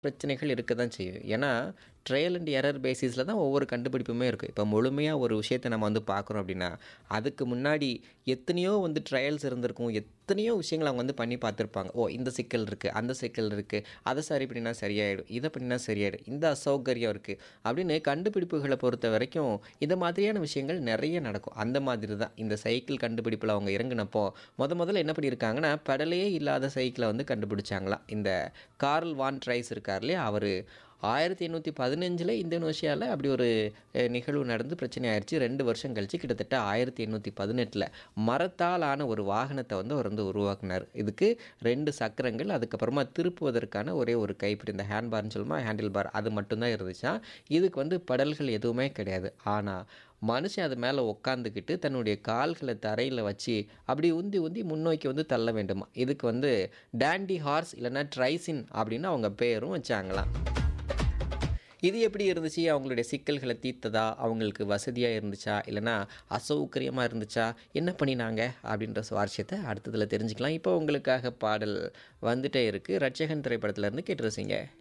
பிரச்சனைகள் இருக்க தான் செய்யும். ஏன்னா, ட்ரையல் அண்ட் எரர் பேசிஸ்ல தான் ஒவ்வொரு கண்டுபிடிப்புமே இருக்கு. இப்போ முழுமையா ஒரு விஷயத்த நம்ம வந்து பார்க்குறோம் அப்படின்னா, அதுக்கு முன்னாடி எத்தனையோ வந்து ட்ரையல்ஸ் இருந்திருக்கும். எத்தனையோ விஷயங்கள அவங்க வந்து பண்ணி பார்த்துருப்பாங்க. ஓ! இந்த சிக்கல் இருக்கு, அந்த சிக்கல் இருக்கு. அத சரி பண்ணினா சரியாயிடும். இத பண்ணினா சரியாயிடும். இந்த அசௌகரியம் இருக்கு. அப்படின்னு கண்டுபிடிப்புகள பொறுத்தவரைக்கும், இந்த மாதிரியான விஷயங்கள் நெறைய நடக்கும். அந்த மாதிரி தான் இந்த சைக்கிள் கண்டுபிடிப்புல அவங்க இறங்குனப்போ, மொத மொதல்ல என்ன பண்ணியிருக்காங்கன்னா, பெடலே இல்லாத சைக்கிள வந்து கண்டுபிடிச்சாங்களாம். இந்த கார்ல் வான் ட்ரைஸ் இருக்கார் இல்லையா? அவரு 1815ல இந்தோனேஷியால அப்படி ஒரு அ நிகழ்வு நடந்து பிரச்சனை ஆயிருச்சு. 2 வருஷம் கழிச்சு கிட்டத்தட்ட 1818ல மரத்தால் ஆன ஒரு வாகனத்த வந்து அவர் வந்து உருவாக்குனாரு. இதுக்கு 2 சக்கரங்கள், அதுக்கப்புறமா திருப்புவதற்கான ஒரே ஒரு கைப்பிடி இந்த ஹேண்ட் பார்ன்னு சொல்லுவோமா, ஹேண்டில் பார் அது மட்டும் தான் இருந்துச்சாம். இதுக்கு வந்து பெடல்கள் எதுவுமே கிடையாது. ஆனா, மனுஷன் அது மேல உட்காந்துக்கிட்டு தன்னுடைய கால்கள தரையில வச்சு, அப்படி உந்தி உந்தி முன்னோக்கி வந்து தள்ள வேண்டுமா. இதுக்கு வந்து டாண்டி ஹார்ஸ் இல்லன்னா ட்ரைசின் அப்படின்னு அவங்க பேரும் வச்சாங்களாம். இது எப்படி இருந்துச்சு? அவங்களுடைய சிக்கல்கள தீர்த்ததா? அவங்களுக்கு வசதியா இருந்துச்சா? இல்லன்னா அசௌகரியமா இருந்துச்சா? என்ன பண்ணினாங்க? அப்படின்ற சுவாரஸ்யத்த அடுத்ததுல தெரிஞ்சுக்கலாம். இப்போ உங்களுக்காக பாடல் வந்துட்டே இருக்கு. ரட்சகன் திரைப்படத்துல இருந்து கேட்டு ரசிங்க.